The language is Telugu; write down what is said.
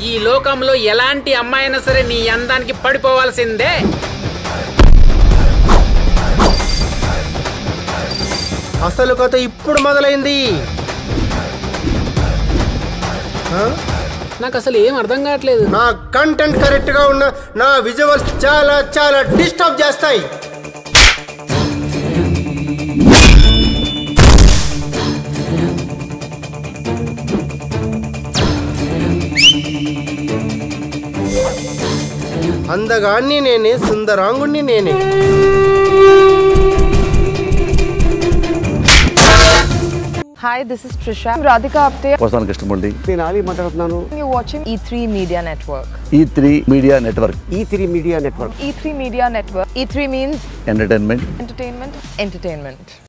ఈ లోకంలో ఎలాంటి అమ్మాయి అయినా సరే నీ అందానికి పడిపోవాల్సిందే అసలు కథ ఇప్పుడు మొదలైంది ఆ? నాకు అసలు ఏం అర్థం కావట్లేదు నా కంటెంట్ కరెక్ట్ గా ఉన్న నా విజువల్స్ చాలా చాలా డిస్టర్బ్ చేస్తాయి అందగాన్ని నేనే సుందరాంగుణ్ణి నేనే Hi, this is Trisha. I'm Radhika Apte. వస్తాను కృష్ణమూర్తి నేను ఆలీ మాట్లాడుతున్నాను You're watching E3 Media Network. E three media network E three media network E3 Media Network. E3 means entertainment entertainment, entertainment.